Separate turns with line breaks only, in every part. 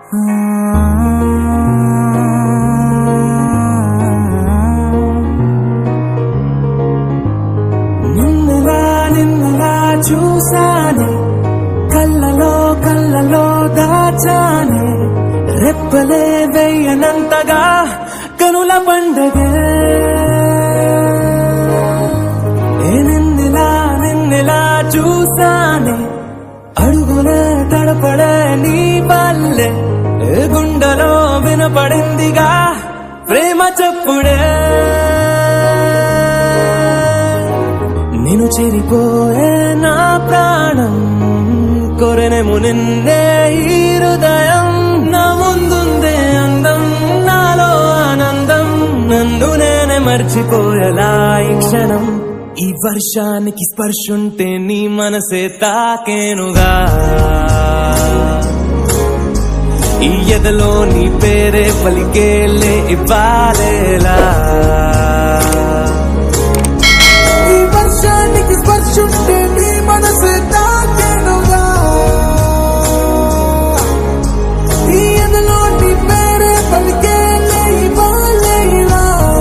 నిన్నలా నిన్నలా చూసానే కళ్ళలో కళ్ళలో దాచానే రెప్పలే వెయ్యనంతగా కనుల పండగే ఏ నిన్నలా నిన్నలా చూసానే అడుగులే తడపడే నీ వల్లే ఏ గుండెలో వినపడిందిగా ప్రేమ చెప్పుడే నేను చెరిపోయే నా ప్రాణం కొరనేము నిన్నే ఈ హృదయం నా ముందుందే అందం నాలో ఆనందం నందు నేనే మర్చిపోయేలా ఈ క్షణం ఈ వర్షానికి స్పర్శుంటే నీ మనసే తాకేనుగా ఈ ఎదలో నీ పేరే పలికేలే ఇవ్వాలేలా
ఈ వర్షానికి స్పర్శుంటే నీ మనసు తాకెనుగా ఈ ఎదలో నీ పేరే పలికే లేయిలా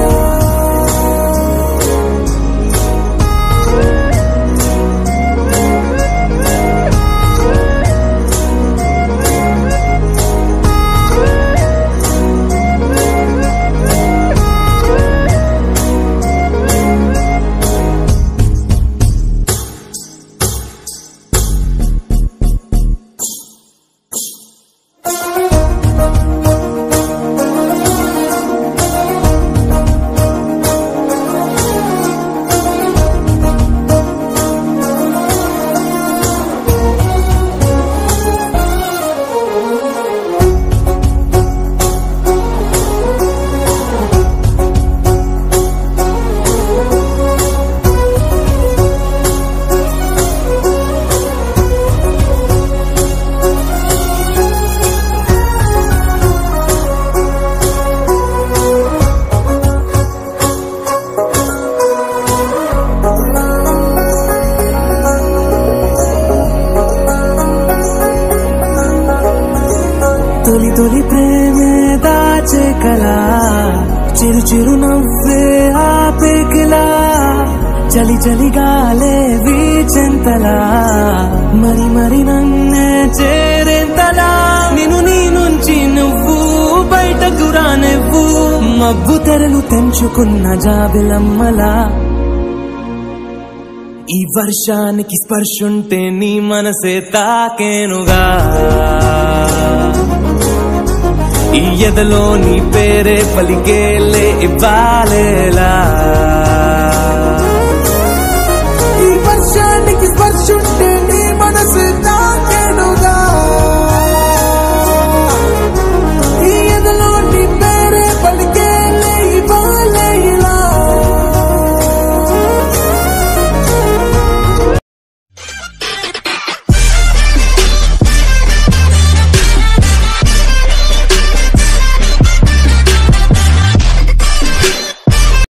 తొలి తొలి ప్రేమే దాచే కలా చిరు చిరు నవ్వే ఆపే కిలా చలి చలి గాలే వీచెంతలా మరి మరి నన్నే చేరేంతలా నేను నీ నుంచి నువ్వు బయటకు రానివ్వు మబ్బు తెరలు తెంచుకున్న జాబిలమ్మలా ఈ వర్షానికి స్పర్శుంటే నీ మనసే తాకేనుగా ఈ ఎదలో నీ పేరే పలికేలే ఇవ్వాలేలా